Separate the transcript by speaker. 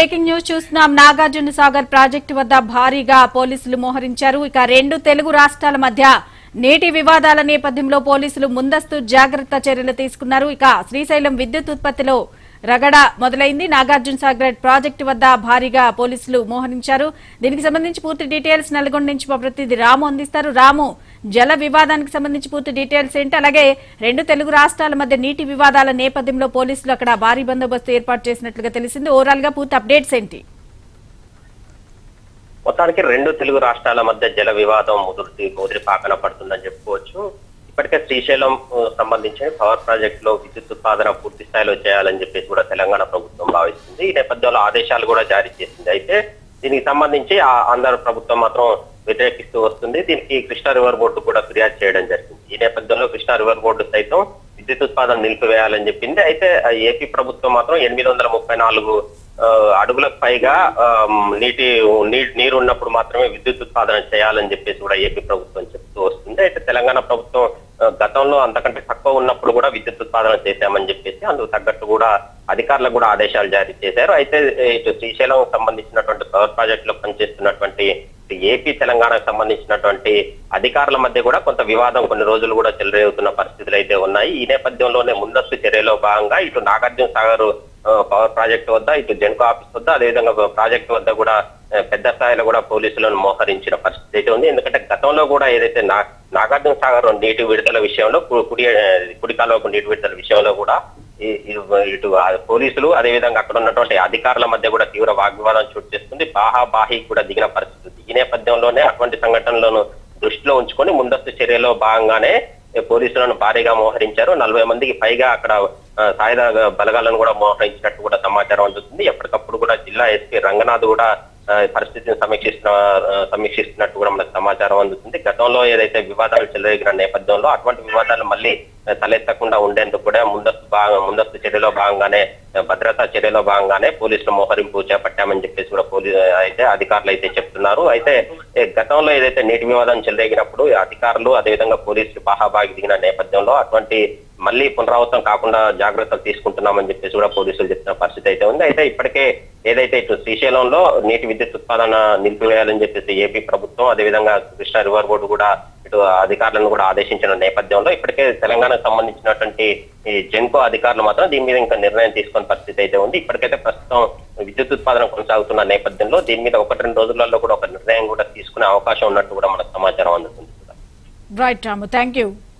Speaker 1: Breaking news చూస్తున్నాం Nagarjuna Sagar project వద్ద భారీగా పోలీసులు మోహరించారు ఇక రెండు తెలుగు రాష్ట్రాల మధ్య నీటి వివాదాల నేపథ్యంలో పోలీసులు ముందస్తు జాగ్రత్త చర్యలు తీసుకున్నారు ఇక శ్రీశైలం విద్యుత్ ఉత్పత్తిలో రగడ మొదలైంది నాగార్జున సాగర్ ప్రాజెక్టు వద్ద భారీగా పోలీసులు మోహరించారు దీనికి సంబంధించి పూర్తి డీటెయిల్స్ నల్గొండ నుంచి మా ప్రతినిధి రాము అందిస్తారు రాము జల వివాదానికి సంబంధించి పూర్తి డీటెయిల్స్ ఏంటి అలాగే రెండు తెలుగు రాష్ట్రాల మధ్య నీటి వివాదాల నేపథ్యంలో పోలీసులు అక్కడ భారీ బందోబస్తు ఏర్పాటు చేసినట్లుగా తెలిసింది ఓవరాల్ గా పూర్తి అప్డేట్స్ ఏంటి
Speaker 2: మొత్తానికి రెండు తెలుగు రాష్ట్రాల మధ్య జల వివాదం ముదురుతి ముదిరి పాకన పడుతుందని చెప్పుకోవచ్చు ఇప్పటికే శ్రీశైలం ఆ, సంబంధించిన పవర్ ప్రాజెక్ట్ లో విద్యుత్ ఉత్పాదన పూర్తి స్థాయిలో చేయాలని చెప్పేసి కూడా తెలంగాణ ప్రభుత్వం భావిస్తుంది ఈ నేపథ్యంలో ఆదేశాలు కూడా జారీ చేసింది అయితే దీనికి సంబంధించి ఆ ఆంధ్ర ప్రభుత్వం మాత్రం వ్యతిరేకిస్తూ వస్తుంది దీనికి కృష్ణా రివర్ బోర్డు కూడా ఫిర్యాదు చేయడం జరిగింది ఈ నేపథ్యంలో కృష్ణా రివర్ బోర్డు సైతం విద్యుత్ ఉత్పాదన నిలిపివేయాలని చెప్పింది అయితే ఆ ఏపీ ప్రభుత్వం మాత్రం ఎనిమిది వందల ముప్పై నాలుగు ఆ, అడుగులకు పైగా ఆ, నీటి నీ- నీరు ఉన్నప్పుడు మాత్రమే విద్యుత్ ఉత్పాదన చేయాలని చెప్పేసి కూడా ఏపీ ప్రభుత్వం చెప్తూ వస్తుంది అయితే తెలంగాణ ప్రభుత్వం ఆ, గతంలో అంతకంటే తక్కువ ఉన్నప్పుడు కూడా విద్యుత్ ఉత్పాదన చేశామని చెప్పేసి అందుకు తగ్గట్టు కూడా అధికారులకు కూడా ఆదేశాలు జారీ చేశారు అయితే ఇటు శ్రీశైలం సంబంధించినటువంటి పవర్ ప్రాజెక్ట్ లో పనిచేస్తున్నటువంటి ఇటు ఏపీ తెలంగాణకు సంబంధించినటువంటి అధికారుల మధ్య కూడా కొంత వివాదం కొన్ని రోజులు కూడా చెలరేగుతున్న పరిస్థితులు అయితే ఉన్నాయి ఈ నేపథ్యంలోనే ముందస్తు చర్యలో భాగంగా ఇటు నాగార్జున సాగర్ ఆ, పవర్ ప్రాజెక్ట్ వద్ద ఇటు జెన్కో ఆఫీస్ వద్ద అదేవిధంగా ప్రాజెక్ట్ వద్ద కూడా ఆ, పెద్ద స్థాయిలో కూడా పోలీసులను మోహరించిన పరిస్థితి అయితే ఉంది ఎందుకంటే గతంలో కూడా ఏదైతే నా నాగార్జున సాగర్ నీటి విడుదల విషయంలో కు- కుడి ఆ, కుడి కాలువకు నీటి విడుదల విషయంలో కూడా ఈ- ఈ- ఇటు ఆ పోలీసులు అదేవిధంగా అక్కడ ఉన్నటువంటి అధికారుల మధ్య కూడా తీవ్ర వాగ్వివాదం చోటు చేసుకుంది బాహా బాహి కూడా దిగిన పరిస్థితి ఉంది. ఈ నేపథ్యంలోనే అటువంటి సంఘటనలను దృష్టిలో ఉంచుకొని ముందస్తు చర్యలో భాగంగానే ఏ పోలీసులను భారీగా మోహరించారు నలభై మందికి పైగా అక్కడ ఆ, సాయుధ బలగాలను కూడా మోహరించినట్టు కూడా సమాచారం అందుతుంది ఎప్పటికప్పుడు కూడా జిల్లా ఎస్పీ రంగనాథ్ కూడా ఆ, పరిస్థితిని సమీక్షిస్తున్న ఆ, సమీక్షిస్తున్నట్టు కూడా మనకు సమాచారం అందుతుంది గతంలో ఏదైతే వివాదాలు చెలరేగిన నేపథ్యంలో అటువంటి వివాదాలు మళ్ళీ ఆ, తలెత్తకుండా ఉండేందుకు కూడా ముందస్తు భాగం ముందస్తు చర్యలో భాగంగానే ఆ, భద్రతా చర్యలో భాగంగానే పోలీసుల మోహరింపు చేపట్టామని చెప్పేసి కూడా పోలీ అయితే అధికారులు అయితే చెప్తున్నారు అయితే ఏ, గతంలో ఏదైతే నీటి వివాదం చెలరేగినప్పుడు ఈ అధికారులు అదేవిధంగా పోలీసులు బాహాబాగి దిగిన నేపథ్యంలో అటువంటి మళ్ళీ పునరావృతం కాకుండా జాగ్రత్తలు తీసుకుంటున్నామని చెప్పేసి కూడా పోలీసులు చెప్తున్న పరిస్థితి అయితే ఉంది అయితే ఇప్పటికే ఏదైతే ఇటు శ్రీశైలంలో నీటి విద్యుత్ ఉత్పాదన నిలిపివేయాలని చెప్పేసి ఏపీ ప్రభుత్వం అదేవిధంగా కృష్ణా రివర్ బోర్డు కూడా ఇటు అధికారులను కూడా ఆదేశించిన నేపథ్యంలో ఇప్పటికే తెలంగాణకు సంబంధించినటువంటి ఈ జెన్కో అధికారులు మాత్రం దీని మీద ఇంకా నిర్ణయం తీసుకున్న పరిస్థితి అయితే ఉంది ఇప్పటికైతే ప్రస్తుతం విద్యుత్ ఉత్పాదన కొనసాగుతున్న నేపథ్యంలో దీని మీద ఒకటి రెండు రోజులలో కూడా ఒక నిర్ణయం కూడా తీసుకునే అవకాశం ఉన్నట్టు కూడా మనకు సమాచారం అందుతుంది
Speaker 1: రైట్ రాము థ్యాంక్ యూ